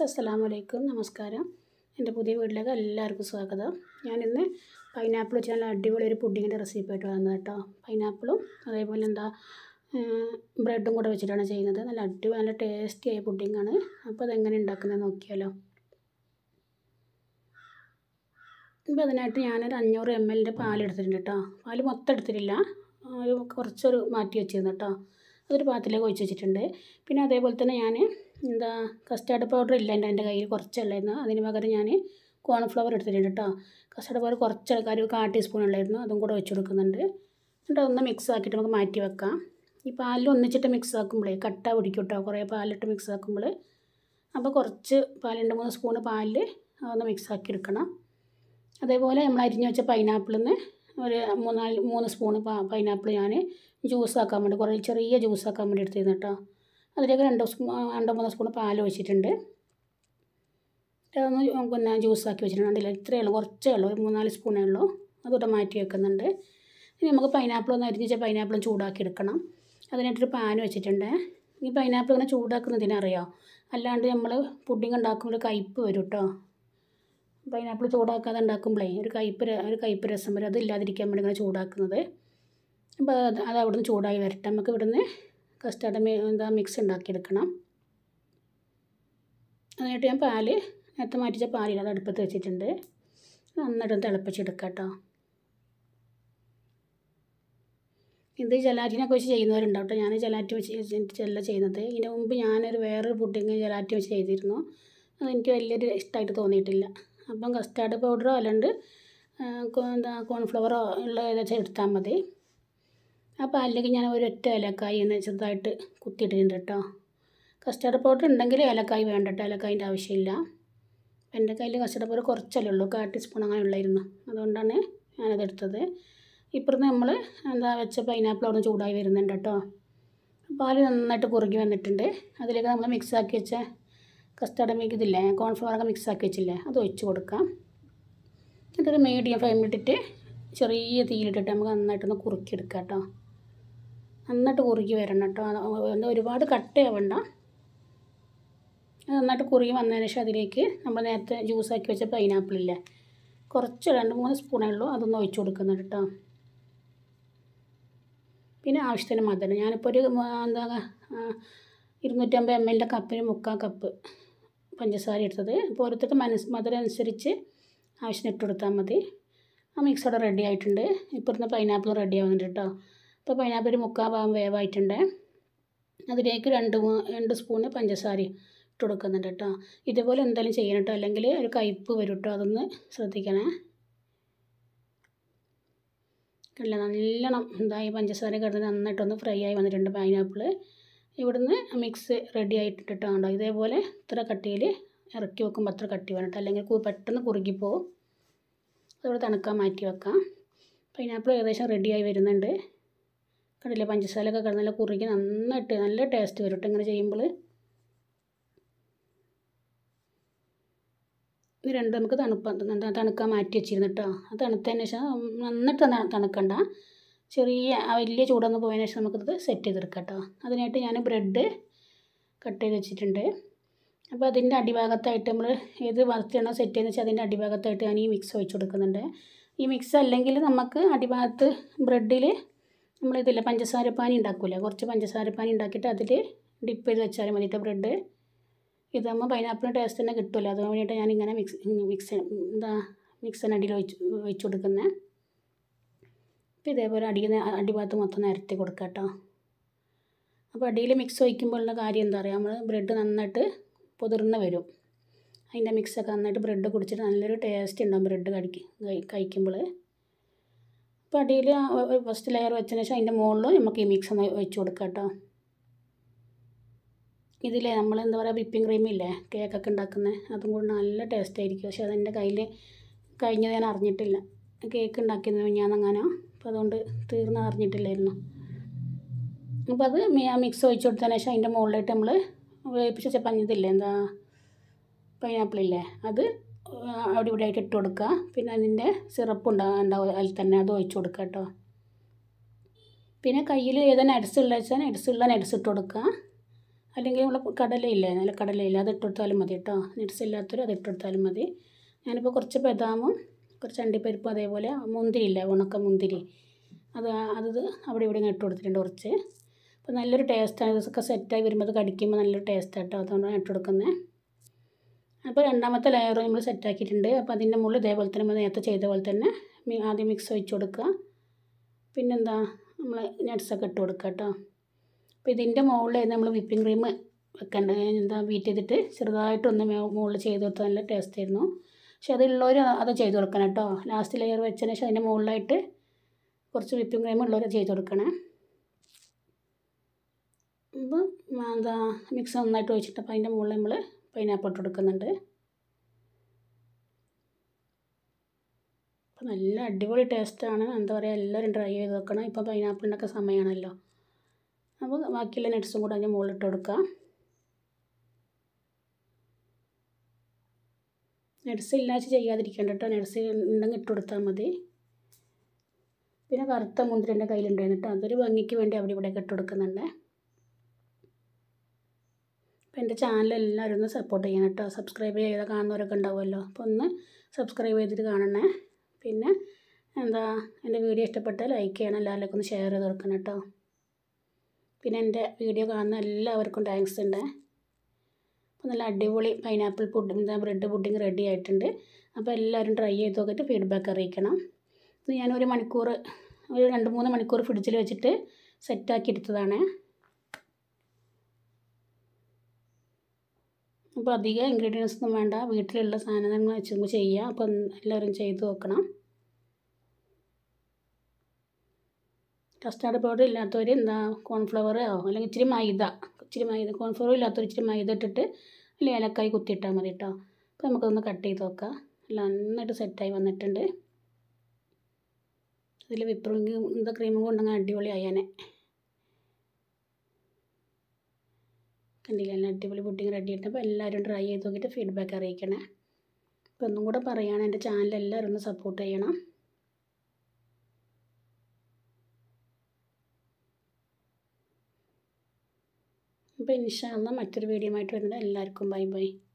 അസ്സലാമു അലൈക്കും നമസ്കാരം എൻ്റെ പുതിയ വീട്ടിലേക്ക് എല്ലാവർക്കും സ്വാഗതം ഞാനിന്ന് പൈനാപ്പിൾ വെച്ച് നല്ല അടിപൊളി ഒരു പുഡിങ്ങിൻ്റെ റെസിപ്പി ആയിട്ട് വന്നത് കേട്ടോ പൈനാപ്പിളും അതേപോലെ എന്താ ബ്രെഡും കൂടെ വെച്ചിട്ടാണ് ചെയ്യുന്നത് നല്ല അടിപൊളി നല്ല ടേസ്റ്റി ആയ പുഡിങ്ങാണ് അപ്പോൾ അതെങ്ങനെ ഉണ്ടാക്കുന്നത് നോക്കിയാലോ ഇപ്പോൾ അതിനായിട്ട് ഞാനൊരു അഞ്ഞൂറ് എം എല്ലിൻ്റെ പാലെടുത്തിട്ടുണ്ട് കേട്ടോ പാല് മൊത്തം എടുത്തിട്ടില്ല ഒരു കുറച്ചൊരു മാറ്റി വെച്ചിരുന്നു കേട്ടോ അതൊരു പാത്രത്തിലേക്ക് ഒഴിച്ച് വെച്ചിട്ടുണ്ട് പിന്നെ അതേപോലെ തന്നെ ഞാൻ എന്താ കസ്റ്റാർഡ് പൗഡർ ഇല്ല എൻ്റെ എൻ്റെ കയ്യിൽ കുറച്ചുള്ളായിരുന്നു അതിന് പകരം ഞാൻ കോൺഫ്ലവർ എടുത്തിട്ടുണ്ട് കേട്ടോ കസ്റ്റാർഡ് പൗഡർ കുറച്ച് ഒരു കാ ടീസ്പൂൺ ഉള്ളായിരുന്നു അതും കൂടെ വെച്ച് കൊടുക്കുന്നുണ്ട് എന്നിട്ട് ഒന്ന് മിക്സ് ആക്കിയിട്ട് നമുക്ക് മാറ്റി വെക്കാം ഈ പാലിൽ ഒന്നിച്ചിട്ട് മിക്സ് ആക്കുമ്പോഴേ കട്ട പിടിക്കും കേട്ടോ കുറേ പാലിട്ട് മിക്സ് ആക്കുമ്പോൾ അപ്പോൾ കുറച്ച് പാൽ രണ്ട് മൂന്ന് സ്പൂണ് പാലിൽ ഒന്ന് മിക്സ് ആക്കി എടുക്കണം അതേപോലെ നമ്മൾ അരിഞ്ഞ് വെച്ച പൈനാപ്പിളിൽ നിന്ന് ഒരു മൂന്നാല് മൂന്ന് സ്പൂണ് പൈനാപ്പിൾ ഞാൻ ജ്യൂസ് ആക്കാൻ വേണ്ടി കുറേ ചെറിയ ജ്യൂസ് ആക്കാൻ വേണ്ടി എടുത്തിരുന്നു കേട്ടോ അതിലേക്ക് രണ്ട് സ്പൂ രണ്ട് മൂന്ന് സ്പൂൺ പാൽ ഒഴിച്ചിട്ടുണ്ട് അതൊന്ന് പിന്നെ ജ്യൂസ് ആക്കി വെച്ചിട്ടുണ്ട് കണ്ടില്ല ഇത്രയേ ഉള്ളൂ കുറച്ചേ ഉള്ളൂ ഒരു മൂന്നാല് സ്പൂണേ ഉള്ളൂ അതുകൂടെ മാറ്റി വെക്കുന്നുണ്ട് ഇനി നമുക്ക് പൈനാപ്പിൾ ഒന്ന് അരിഞ്ഞ് വെച്ച പൈനാപ്പിളും ചൂടാക്കി എടുക്കണം അതിനായിട്ടൊരു പാൻ വെച്ചിട്ടുണ്ട് ഈ പൈനാപ്പിൾ ഇങ്ങനെ ചൂടാക്കുന്നതിനറിയോ അല്ലാണ്ട് നമ്മൾ പുഡിങ് ഉണ്ടാക്കുമ്പോൾ ഒരു കയ്പ്പ് വരും കേട്ടോ പൈനാപ്പിൾ ചൂടാക്കാതെ ഉണ്ടാക്കുമ്പോഴേ ഒരു കയ്പ്പ് ഒരു കയ്പ്പ് രസം വരും അതില്ലാതിരിക്കാൻ വേണ്ടി ഇങ്ങനെ ചൂടാക്കുന്നത് അപ്പോൾ അത് അത് അവിടുന്ന് ചൂടായി വരട്ടെ നമുക്ക് ഇവിടുന്ന് കസ്റ്റാർഡ് എന്താ മിക്സ് ഉണ്ടാക്കിയെടുക്കണം അതിനായിട്ട് ഞാൻ പാല് നേരത്തെ മാറ്റിച്ച പാലില്ല അത് അടുപ്പത്ത് വെച്ചിട്ടുണ്ട് നന്നായിട്ട് തിളപ്പിച്ചെടുക്കാം കേട്ടോ ഇത് ജലാറ്റിനൊക്കെ വെച്ച് ചെയ്യുന്നവരുണ്ടാവും കേട്ടോ ഞാൻ ജലാറ്റി വെച്ച് ചെയ്യുന്നത് ഇതിന് മുമ്പ് ഞാനൊരു വേറൊരു പുഡിങ് ജലാറ്റി വെച്ച് ചെയ്തിരുന്നു അതെനിക്ക് വലിയൊരു ഇഷ്ടമായിട്ട് തോന്നിയിട്ടില്ല അപ്പം കസ്റ്റാർഡ് പൗഡറോ അല്ലാണ്ട് എന്താ കോൺഫ്ലവറോ ഉള്ള ഏതാ എടുത്താൽ മതി ആ പാലിലേക്ക് ഞാൻ ഒരൊറ്റ ഏലക്കായി ഒന്ന് ചെറുതായിട്ട് കുത്തിയിട്ടിട്ടുണ്ട് കേട്ടോ കസ്റ്റാർഡ് പൗഡർ ഉണ്ടെങ്കിൽ ഏലക്കായി വേണ്ട കേട്ടോ ഏലക്കായിൻ്റെ ആവശ്യമില്ല എൻ്റെ കയ്യിൽ കസ്റ്റാർഡ് പൗഡർ കുറച്ചല്ലേ ഉള്ളൂ കാ ടീസ്പൂൺ അങ്ങനെ ഉള്ളായിരുന്നു അതുകൊണ്ടാണ് ഞാനതെടുത്തത് ഇപ്പുറത്ത് നമ്മൾ എന്താ വെച്ച പൈനാപ്പിൾ അവിടെ ചൂടായി വരുന്നുണ്ട് കേട്ടോ പാല് നന്നായിട്ട് കുറുകി വന്നിട്ടുണ്ട് അതിലേക്ക് നമ്മൾ മിക്സ് ആക്കി വെച്ച കസ്റ്റാർഡ് മിൽക്ക് ഇതില്ലേ കോൺഫ്ലവറൊക്കെ മിക്സ് ആക്കി വെച്ചില്ലേ അത് ഒഴിച്ച് കൊടുക്കാം എന്നിട്ടൊരു മീഡിയം ഫ്ലെയിമിലിട്ടിട്ട് ചെറിയ തീയിലിട്ടിട്ട് നമുക്ക് നന്നായിട്ടൊന്ന് കുറുക്കിയെടുക്കാം കേട്ടോ നന്നായിട്ട് കുറുകി വരണം കേട്ടോ എന്താ ഒരുപാട് കട്ടയാവണ്ട നന്നായിട്ട് കുറുകി വന്നതിന് ശേഷം അതിലേക്ക് നമ്മൾ നേരത്തെ ജ്യൂസാക്കി വെച്ച പൈനാപ്പിളില്ലേ കുറച്ച് രണ്ട് മൂന്ന് സ്പൂണേ ഉള്ളൂ അതൊന്ന് ഒഴിച്ച് കൊടുക്കുന്നുണ്ട് കേട്ടോ പിന്നെ ആവശ്യത്തിന് മധുരം ഞാനിപ്പോൾ ഒരു എന്താ ഇരുന്നൂറ്റമ്പത് എം എല്ലിൻ്റെ കപ്പിന് മുക്കാൽ കപ്പ് പഞ്ചസാര എടുത്തത് അപ്പോൾ ഓരോരുത്തർക്ക് മനസ് മധുരം അനുസരിച്ച് ആവശ്യത്തിന് ഇട്ട് കൊടുത്താൽ മതി ആ മിക്സ് അവിടെ റെഡി ആയിട്ടുണ്ട് ഇപ്പുറത്ത് പൈനാപ്പിൾ റെഡി ആവുന്നുണ്ട് കേട്ടോ അപ്പോൾ പൈനാപ്പിൾ ഒരു മുക്കാൽ ഭാഗം വേവായിട്ടുണ്ട് അതിലേക്ക് രണ്ട് രണ്ട് സ്പൂണ് പഞ്ചസാര ഇട്ട് കൊടുക്കുന്നുണ്ട് കേട്ടോ ഇതുപോലെ എന്തായാലും ചെയ്യണം കേട്ടോ അല്ലെങ്കിൽ ഒരു കയ്പ്പ് വരും കേട്ടോ അതൊന്ന് ശ്രദ്ധിക്കണേ കണ്ടില്ല നല്ലോണം എന്തായി പഞ്ചസാര കിടന്ന് നന്നായിട്ടൊന്ന് ഫ്രൈ ആയി വന്നിട്ടുണ്ട് പൈനാപ്പിൾ ഇവിടുന്ന് മിക്സ് റെഡി ആയിട്ടുണ്ട് കേട്ടോ കണ്ടോ ഇതേപോലെ ഇത്ര കട്ടിയിൽ ഇറക്കി വെക്കുമ്പോൾ അത്ര കട്ടി വേണം കേട്ടോ അല്ലെങ്കിൽ പെട്ടെന്ന് കുറുകിപ്പോവും അതോടെ തണുക്കാൻ മാറ്റി വെക്കാം പൈനാപ്പിൾ ഏകദേശം റെഡിയായി വരുന്നുണ്ട് കണ്ടില്ലേ പഞ്ചസാരയൊക്കെ കിടന്ന് നല്ല കുറുകി നന്നായിട്ട് നല്ല ടേസ്റ്റ് വരും കേട്ടോ ഇങ്ങനെ ചെയ്യുമ്പോൾ ഇത് രണ്ട് നമുക്ക് തണുപ്പ തണുക്കാൻ മാറ്റി വെച്ചിരുന്നു കേട്ടോ അത് തണുത്തതിന് ശേഷം നന്നായിട്ട് തണുക്കണ്ട ചെറിയ വലിയ ചൂടൊന്ന് പോയതിന് ശേഷം നമുക്കിത് സെറ്റ് ചെയ്തെടുക്കാം കേട്ടോ അതിനായിട്ട് ഞാൻ ബ്രെഡ് കട്ട് ചെയ്ത് വെച്ചിട്ടുണ്ട് അപ്പോൾ അതിൻ്റെ അടിഭാഗത്തായിട്ട് നമ്മൾ ഏത് വറുത്താണോ സെറ്റ് ചെയ്യുന്നത് വെച്ചാൽ അതിൻ്റെ അടിഭാഗത്തായിട്ട് ഞാൻ ഈ മിക്സ് ഒഴിച്ച് കൊടുക്കുന്നുണ്ട് ഈ മിക്സ് അല്ലെങ്കിൽ നമുക്ക് അടിഭാഗത്ത് ബ്രെഡിൽ നമ്മളിതില്ല പഞ്ചസാരപ്പാനി ഉണ്ടാക്കില്ല കുറച്ച് പഞ്ചസാരപ്പാനി ഉണ്ടാക്കിയിട്ട് അതിൽ ഡിപ്പ് ചെയ്ത് വെച്ചാൽ മതിയിട്ട് ബ്രെഡ് ഇതാകുമ്പോൾ പൈനാപ്പിളിന് ടേസ്റ്റ് തന്നെ കിട്ടുമല്ലോ അതിന് വേണ്ടിയിട്ട് ഞാനിങ്ങനെ മിക്സ് മിക്സ് എന്താ മിക്സിനടിയിൽ ഒഴിച്ച് ഒഴിച്ച് കൊടുക്കുന്നത് അപ്പോൾ ഇതേപോലെ അടിയിൽ അടിഭാഗത്ത് മൊത്തം നിരത്തി കൊടുക്കുക കേട്ടോ അപ്പോൾ അടിയിൽ മിക്സ് ഒഴിക്കുമ്പോഴുള്ള കാര്യം എന്താ പറയുക നമ്മൾ ബ്രെഡ് നന്നായിട്ട് പൊതിർന്ന് വരും അതിൻ്റെ മിക്സൊക്കെ നന്നായിട്ട് ബ്രെഡ് കുടിച്ചിട്ട് നല്ലൊരു ടേസ്റ്റ് ഉണ്ടാകും ബ്രെഡ് കടിക്ക് കഴിക്കുമ്പോൾ അപ്പോൾ അടിയിൽ ഫസ്റ്റ് ലെയർ വെച്ചതിന് ശേഷം അതിൻ്റെ മുകളിൽ നമുക്ക് ഈ മിക്സ് ഒന്ന് ഒഴിച്ച് കൊടുക്കാം കേട്ടോ ഇതിലേ നമ്മൾ എന്താ പറയുക വിപ്പിംഗ് ക്രീമില്ലേ കേക്കൊക്കെ ഉണ്ടാക്കുന്നത് അതും കൂടി നല്ല ടേസ്റ്റ് ആയിരിക്കും പക്ഷേ അതെൻ്റെ കയ്യിൽ കഴിഞ്ഞത് ഞാൻ അറിഞ്ഞിട്ടില്ല കേക്ക് ഉണ്ടാക്കിയത് ഞാനങ്ങാനോ അപ്പോൾ അതുകൊണ്ട് തീർന്ന് അറിഞ്ഞിട്ടില്ലായിരുന്നു അപ്പോൾ അത് ആ മിക്സ് ഒഴിച്ച് കൊടുത്തതിന് ശേഷം അതിൻ്റെ മുകളിലായിട്ട് നമ്മൾ വേപ്പിച്ച പഞ്ഞതില്ലേ എന്താ പൈനാപ്പിളില്ലേ അത് അവിടെ ഇവിടെ ആയിട്ട് ഇട്ട് കൊടുക്കുക പിന്നെ അതിൻ്റെ സിറപ്പ് ഉണ്ടാകും ഉണ്ടാവും അതിൽ തന്നെ അത് ഒഴിച്ച് കൊടുക്കുക കേട്ടോ പിന്നെ കയ്യിൽ ഏതാ നട്സ് ഉള്ള വെച്ചാൽ നട്സ് ഉള്ള നട്സ് ഇട്ട് കൊടുക്കുക അല്ലെങ്കിൽ നമ്മൾ കടലയില്ലേ നല്ല കടലയില്ല അത് ഇട്ട് കൊടുത്താലും മതി കേട്ടോ നട്സ് ഇല്ലാത്തൊരു അത് ഇട്ട് കൊടുത്താലും മതി ഞാനിപ്പോൾ കുറച്ച് ബദാമും കുറച്ച് അണ്ടിപ്പരിപ്പും അതേപോലെ മുന്തിരി ഇല്ല ഉണക്ക മുന്തിരി അത് അത് അവിടെ ഇവിടെ ഇങ്ങനെ ഇട്ട് കൊടുത്തിട്ടുണ്ട് കുറച്ച് അപ്പോൾ നല്ലൊരു ടേസ്റ്റാണ് ഇതൊക്കെ സെറ്റായി വരുമ്പോൾ അത് കടിക്കുമ്പോൾ നല്ലൊരു ടേസ്റ്റാണ് കേട്ടോ അതുകൊണ്ടാണ് ഇട്ട് കൊടുക്കുന്നത് അപ്പോൾ രണ്ടാമത്തെ ലെയർ നമ്മൾ സെറ്റാക്കിയിട്ടുണ്ട് അപ്പോൾ അതിൻ്റെ മുകളിൽ ഇതേപോലെ തന്നെ നമ്മൾ നേരത്തെ ചെയ്ത പോലെ തന്നെ മി- ആദ്യം മിക്സ് ഒഴിച്ച് കൊടുക്കുക പിന്നെന്താ നമ്മൾ നട്ട്സൊക്കെ ഇട്ട് കൊടുക്കുക കേട്ടോ അപ്പോൾ ഇതിൻ്റെ മുകളിൽ നമ്മൾ വിപ്പിംഗ് ക്രീം വെക്കണ്ട എന്താ ബീറ്റ് ചെയ്തിട്ട് ചെറുതായിട്ടൊന്ന് മേ- മുകളിൽ ചെയ്ത് കൊടുത്താൽ നല്ല ടേസ്റ്റ് ആയിരുന്നു പക്ഷെ അതുള്ളവർ അത് ചെയ്ത് കൊടുക്കണം കേട്ടോ ലാസ്റ്റ് ലെയർ വെച്ചതിന് ശേഷം അതിൻ്റെ മുകളിലായിട്ട് കുറച്ച് വിപ്പിംഗ് ക്രീം ഉള്ളവർ ചെയ്ത് കൊടുക്കണേ അപ്പോൾ എന്താ മിക്സ് നന്നായിട്ട് ഒഴിച്ചിട്ട് അപ്പോൾ അതിൻ്റെ മുകളിൽ നമ്മൾ പൈനാപ്പിൾ ഇട്ട് കൊടുക്കുന്നുണ്ട് അപ്പോൾ നല്ല അടിപൊളി ടേസ്റ്റാണ് എന്താ പറയുക എല്ലാവരും ട്രൈ ചെയ്ത് നോക്കണം ഇപ്പോൾ പൈനാപ്പിളിൻ്റെയൊക്കെ സമയമാണല്ലോ അപ്പോൾ ബാക്കിയുള്ള നട്ട്സും കൂടെ അതിൻ്റെ മുകളിൽ ഇട്ട് കൊടുക്കുക നട്സ് ഇല്ലാച്ച് ചെയ്യാതിരിക്കണ്ട കേട്ടോ നട്സ് ഉണ്ടെങ്കിൽ ഇട്ട് കൊടുത്താൽ മതി പിന്നെ കറുത്ത മുന്തിരി എൻ്റെ കയ്യിലുണ്ടായിരുന്നു കേട്ടോ അതൊരു ഭംഗിക്ക് വേണ്ടി അവിടെ ഇവിടെയൊക്കെ ഇട്ട് കൊടുക്കുന്നുണ്ട് അപ്പോൾ എൻ്റെ ചാനൽ എല്ലാവരും ഒന്ന് സപ്പോർട്ട് ചെയ്യണം കേട്ടോ സബ്സ്ക്രൈബ് ചെയ്ത് കാണുന്നവരൊക്കെ ഉണ്ടാവുമല്ലോ അപ്പോൾ ഒന്ന് സബ്സ്ക്രൈബ് ചെയ്തിട്ട് കാണണേ പിന്നെ എന്താ എൻ്റെ വീഡിയോ ഇഷ്ടപ്പെട്ടാൽ ലൈക്ക് ചെയ്യണം എല്ലാവരിലേക്കും ഒന്ന് ഷെയർ ചെയ്ത് കൊടുക്കണം കേട്ടോ പിന്നെ എൻ്റെ വീഡിയോ കാണുന്ന എല്ലാവർക്കും താങ്ക്സ് ഉണ്ട് അപ്പോൾ നല്ല അടിപൊളി പൈനാപ്പിൾ പുഡിംഗ് എന്താ ബ്രെഡ് പുഡിംഗ് റെഡി ആയിട്ടുണ്ട് അപ്പോൾ എല്ലാവരും ട്രൈ ചെയ്ത് നോക്കിയിട്ട് ഫീഡ്ബാക്ക് അറിയിക്കണം ഇത് ഞാൻ ഒരു മണിക്കൂർ ഒരു രണ്ട് മൂന്ന് മണിക്കൂർ ഫ്രിഡ്ജിൽ വെച്ചിട്ട് സെറ്റാക്കി എടുത്തതാണ് അപ്പോൾ അധികം ഇൻഗ്രീഡിയൻസ് ഒന്നും വേണ്ട വീട്ടിലുള്ള സാധനങ്ങൾ വെച്ച് നമുക്ക് ചെയ്യാം അപ്പം എല്ലാവരും ചെയ്ത് നോക്കണം കസ്റ്റാർഡ് പൗഡർ ഇല്ലാത്തവർ എന്താ കോൺഫ്ലവറോ അല്ലെങ്കിൽ ഇച്ചിരി മൈദ ഇച്ചിരി മൈദ കോൺഫ്ലവർ ഇല്ലാത്തവർ ഇച്ചിരി മൈദ ഇട്ടിട്ട് അല്ലെങ്കിൽ ഏലക്കായി കുത്തിയിട്ടാൽ മതി കേട്ടോ അപ്പോൾ നമുക്കൊന്ന് കട്ട് ചെയ്ത് നോക്കാം എല്ലാം നന്നായിട്ട് സെറ്റായി വന്നിട്ടുണ്ട് ഇതിൽ വിപ്പിംഗ് എന്താ ക്രീമും കൊണ്ടങ്ങ് അടിപൊളി ആയാനെ കണ്ടില്ല നല്ല അടിപൊളി പുഡിങ് റെഡി ആയിട്ട് അപ്പോൾ എല്ലാവരും ട്രൈ ചെയ്ത് നോക്കിയിട്ട് ഫീഡ്ബാക്ക് അറിയിക്കണേ അപ്പോൾ ഒന്നും കൂടെ പറയുകയാണ് എൻ്റെ ചാനൽ എല്ലാവരും ഒന്ന് സപ്പോർട്ട് ചെയ്യണം അപ്പോൾ ഇൻഷാല്ല മറ്റൊരു വീഡിയോ ആയിട്ട് വരുന്നത് എല്ലാവർക്കും ബൈ ബൈ